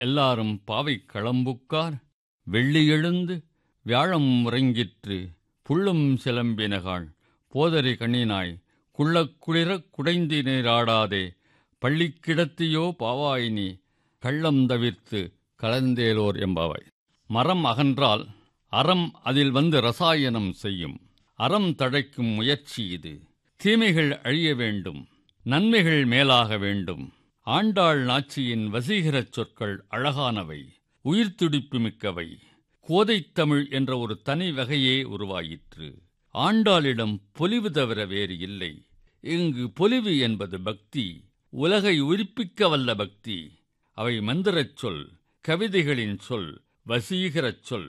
எல்லாரும் பாவை களம்புக்கார் வெள்ளி எழுந்து வியாழம் உறங்கிற்று புள்ளும் சிலம்பினகாள் போதரி கண்ணினாய் குள்ளக் குளிரக் குடைந்து நீராடாதே பள்ளிக்கிடத்தியோ பாவாயினி கள்ளம் தவிர்த்து கலந்தேலோர் என்பவை மரம் அகன்றால் அறம் அதில் வந்து ரசாயனம் செய்யும் அறம் தழைக்கும் முயற்சி இது தீமைகள் அழிய வேண்டும் நன்மைகள் மேலாக வேண்டும் ஆண்டாள் நாச்சியின் வசீகரச் சொற்கள் அழகானவை உயிர்த்துடிப்பு மிக்கவை கோதைத்தமிழ் என்ற ஒரு தனி வகையே உருவாயிற்று ஆண்டாளிடம் பொலிவு தவிர வேறு இல்லை இங்கு பொலிவு என்பது பக்தி உலகை உயிர்ப்பிக்க வல்ல பக்தி அவை மந்திரச் சொல் கவிதைகளின் சொல் வசீகரச் சொல்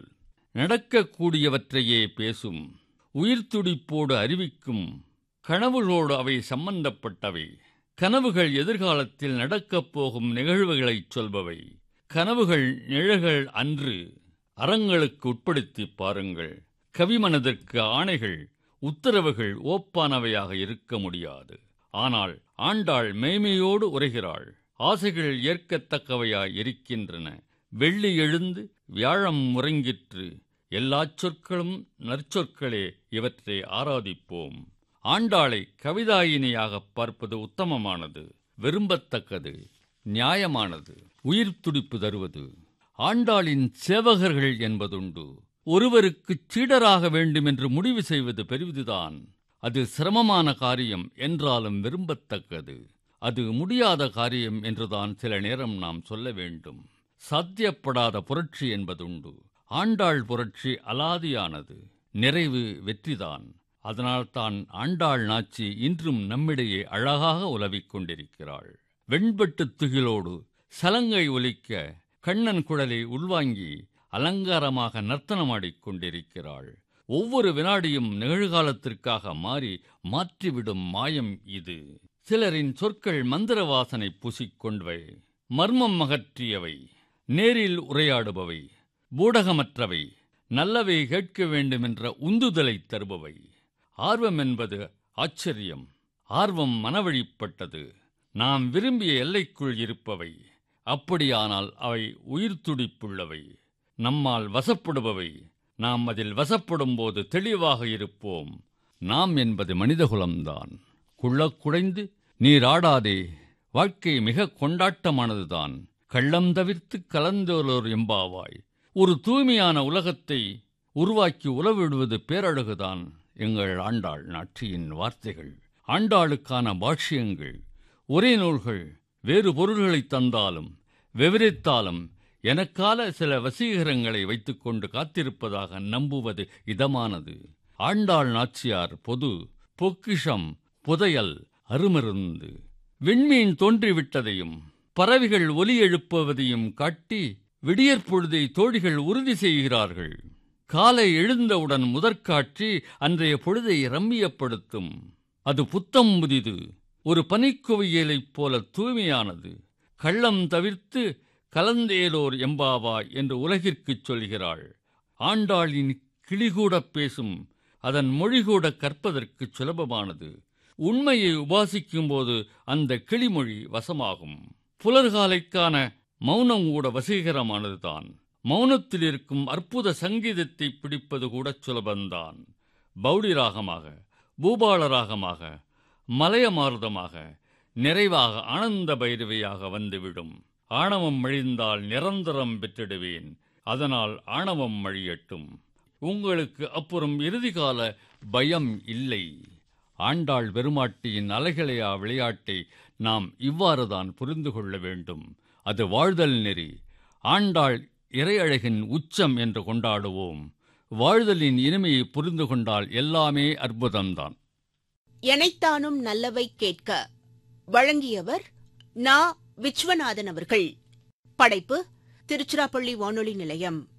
நடக்கக்கூடியவற்றையே பேசும் உயிர்த்துடிப்போடு அறிவிக்கும் கனவுகளோடு அவை சம்பந்தப்பட்டவை கனவுகள் எதிர்காலத்தில் நடக்கப் போகும் நிகழ்வுகளைச் சொல்பவை கனவுகள் நிழல்கள் அன்று அறங்களுக்கு உட்படுத்திப் பாருங்கள் கவிமனதிற்கு ஆணைகள் உத்தரவுகள் ஓப்பானவையாக இருக்க முடியாது ஆனால் ஆண்டாள் மேய்மையோடு உரைகிறாள் ஆசைகள் ஏற்கத்தக்கவையாய் இருக்கின்றன வெள்ளி எழுந்து வியாழம் உறங்கிற்று எல்லாச் சொற்களும் நற்சொற்களே இவற்றை ஆராதிப்போம் ஆண்டாளை கவிதாயினியாகப் பார்ப்பது உத்தமமானது விரும்பத்தக்கது நியாயமானது உயிர் துடிப்பு தருவது ஆண்டாளின் சேவகர்கள் என்பதுண்டு ஒருவருக்குச் சீடராக வேண்டும் என்று முடிவு செய்வது பெரிதுதான் அது சிரமமான காரியம் என்றாலும் விரும்பத்தக்கது அது முடியாத காரியம் என்றுதான் சில நேரம் நாம் சொல்ல வேண்டும் சாத்தியப்படாத புரட்சி என்பதுண்டு ஆண்டாள் புரட்சி அலாதியானது நிறைவு வெற்றிதான் அதனால்தான் ஆண்டாள் நாச்சி இன்றும் நம்மிடையே அழகாக உலவிக் கொண்டிருக்கிறாள் வெண்பட்டுத் துகிலோடு சலங்கை ஒலிக்க கண்ணன் குழலை உள்வாங்கி அலங்காரமாக நர்த்தனமாடிக் கொண்டிருக்கிறாள் ஒவ்வொரு வினாடியும் நிகழ்காலத்திற்காக மாறி மாற்றிவிடும் மாயம் இது சிலரின் சொற்கள் மந்திர வாசனை பூசிக்கொண்டவை மர்மம் அகற்றியவை நேரில் உரையாடுபவை பூடகமற்றவை நல்லவை கேட்க வேண்டுமென்ற உந்துதலை தருபவை ஆர்வம் என்பது ஆச்சரியம் ஆர்வம் மனவழிப்பட்டது நாம் விரும்பிய எல்லைக்குள் இருப்பவை அப்படியானால் அவை உயிர் துடிப்புள்ளவை நம்மால் வசப்படுபவை நாம் அதில் வசப்படும் போது தெளிவாக இருப்போம் நாம் என்பது மனிதகுலம்தான் குள்ளக் குடைந்து நீராடாதே வாழ்க்கை மிக கொண்டாட்டமானதுதான் கள்ளம் தவிர்த்து கலந்தோலோர் எம்பாவாய் ஒரு தூய்மையான உலகத்தை உருவாக்கி உலவிடுவது பேரழகுதான் எங்கள் ஆண்டாள் நாட்டியின் வார்த்தைகள் ஆண்டாளுக்கான பாஷ்யங்கள் ஒரே நூல்கள் வேறு பொருள்களை தந்தாலும் விவரித்தாலும் எனக்கால சில வசீகரங்களை வைத்துக்கொண்டு காத்திருப்பதாக நம்புவது இதமானது ஆண்டாள் நாச்சியார் பொது பொக்கிஷம் புதையல் அருமருந்து விண்மீன் தோன்றிவிட்டதையும் பறவைகள் ஒலி எழுப்புவதையும் காட்டி விடியற்பொழுதை தோழிகள் உறுதி செய்கிறார்கள் காலை எழுந்தவுடன் முதற்காட்சி அன்றைய பொழுதை ரம்மியப்படுத்தும் அது புத்தம் புதிது ஒரு பனிக்குவியலைப் போல தூய்மையானது கள்ளம் தவிர்த்து கலந்தேலோர் எம்பாவா என்று உலகிற்குச் சொல்கிறாள் ஆண்டாளின் கிளிகூடப் பேசும் அதன் மொழிகூட கற்பதற்கு சுலபமானது உண்மையை உபாசிக்கும்போது அந்த கிளிமொழி வசமாகும் புலர்காலைக்கான மௌனம் கூட வசீகரமானதுதான் மௌனத்தில் இருக்கும் அற்புத சங்கீதத்தை பிடிப்பது கூட சுலபந்தான் பௌடி ராகமாக பூபால ராகமாக மலையமார்தமாக நிறைவாக ஆனந்த பைரவியாக வந்துவிடும் ஆணவம் மழிந்தால் நிரந்தரம் பெற்றிடுவேன் அதனால் ஆணவம் மழியட்டும் உங்களுக்கு அப்புறம் இறுதிகால பயம் இல்லை ஆண்டாள் பெருமாட்டியின் அலைகளையா விளையாட்டை நாம் இவ்வாறுதான் புரிந்து கொள்ள வேண்டும் அது வாழ்தல் நெறி ஆண்டாள் இறையழகின் உச்சம் என்று கொண்டாடுவோம் வாழ்தலின் இனிமையை புரிந்து கொண்டால் எல்லாமே அற்புதம்தான் எனைத்தானும் நல்லவை கேட்க வழங்கியவர் நா விஸ்வநாதன் அவர்கள் படைப்பு திருச்சிராப்பள்ளி வானொலி நிலையம்